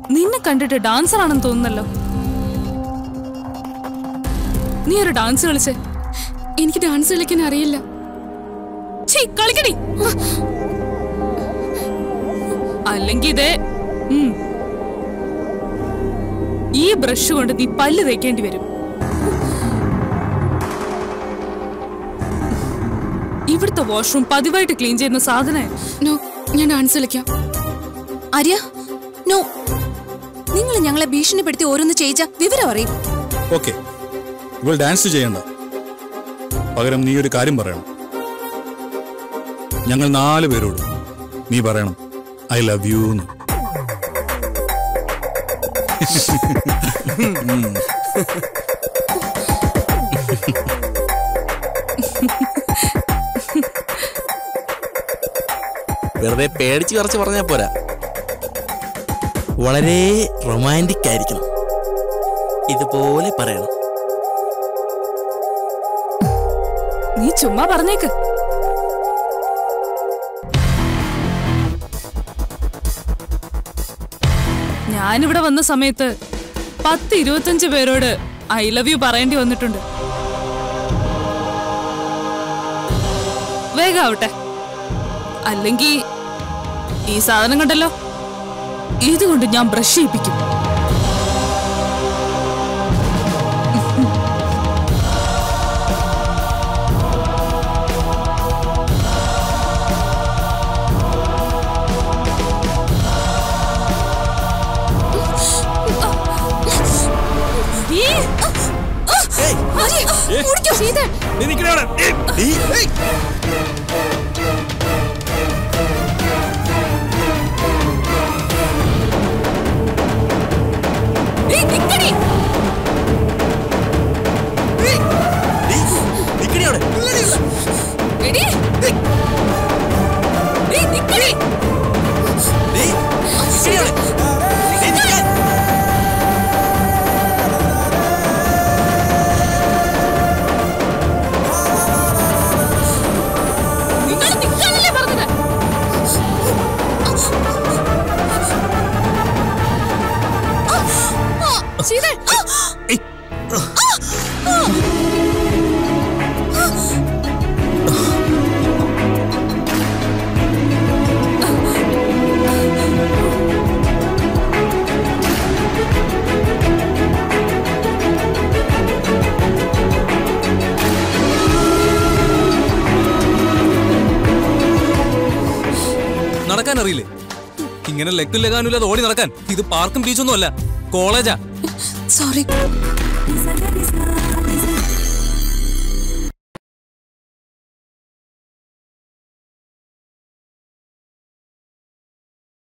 നിന്നെ കണ്ടിട്ട് ഡാൻസർ ആണെന്ന് തോന്നുന്നല്ലോ നീ ഒരു ഡാൻസ് കളിച്ചേ എനിക്ക് ഡാൻസ് കളിക്കാൻ അറിയില്ല ഛീ, കളിക്കടി അല്ലെങ്കിൽ ഇതേ ഉം. ഈ ബ്രഷ് കൊണ്ട് നീ പല്ല് തേക്കേണ്ടി വരും ഇവിടുത്തെ വാഷ്റൂം പതിവായിട്ട് ക്ലീൻ ചെയ്യുന്ന സാധനം നോ ഞാൻ ഡാൻസ് കളിക്കാം ആര്യ നോ നിങ്ങൾ ഞങ്ങളെ ഭീഷണിപ്പെടുത്തി ഓരോന്ന് ചെയ്യിച്ച വിവരം അറിയും ഓക്കെ ഇവൾ ഡാൻസ് ചെയ്യണ്ട പകരം നീ ഒരു കാര്യം പറയണം ഞങ്ങൾ നാല് പേരോട് നീ പറയണം ഐ ലവ് യു എന്ന് വെറുതെ പേടിച്ച് കുറച്ച് പറഞ്ഞാൽ പോരാ വളരെ റൊമാൻറ്റിക് ആയിരിക്കണം ഇതുപോലെ പറയണം നീ ചുമ്മാ പറഞ്ഞേക്ക് ഞാനിവിടെ വന്ന സമയത്ത് പത്ത് ഇരുപത്തഞ്ച് പേരോട് ഐ ലവ് യു പറയേണ്ടി വന്നിട്ടുണ്ട് വേഗാവട്ടെ അല്ലെങ്കിൽ ഈ സാധനം കണ്ടല്ലോ ഇതുകൊണ്ട് ഞാൻ ബ്രഷ് ചെയ്യിപ്പിക്കും ഈ, ഓടിക്കോ ശീതൾ നീ നിക്കണേ അവിടെ. ഏയ്, നീ, ഏയ്. ഈ, നിക്കടി. നീ, നിക്കണേ അവിടെ. എടി. ഈ, നിക്കടി. നീ, നിക്കണേ അവിടെ. നീ നിക്കാൻ. നിങ്ങൾ നിക്കാനല്ലേ പറഞ്ഞത് ശീതൾ നടക്കാൻ അറിയില്ലേ ഇങ്ങനെ ലെക്കും ലഗാനും ഇല്ലാതെ ഓടി നടക്കാൻ ഇത് പാർക്കും ബീച്ചൊന്നും അല്ല കോളേജാ സോറി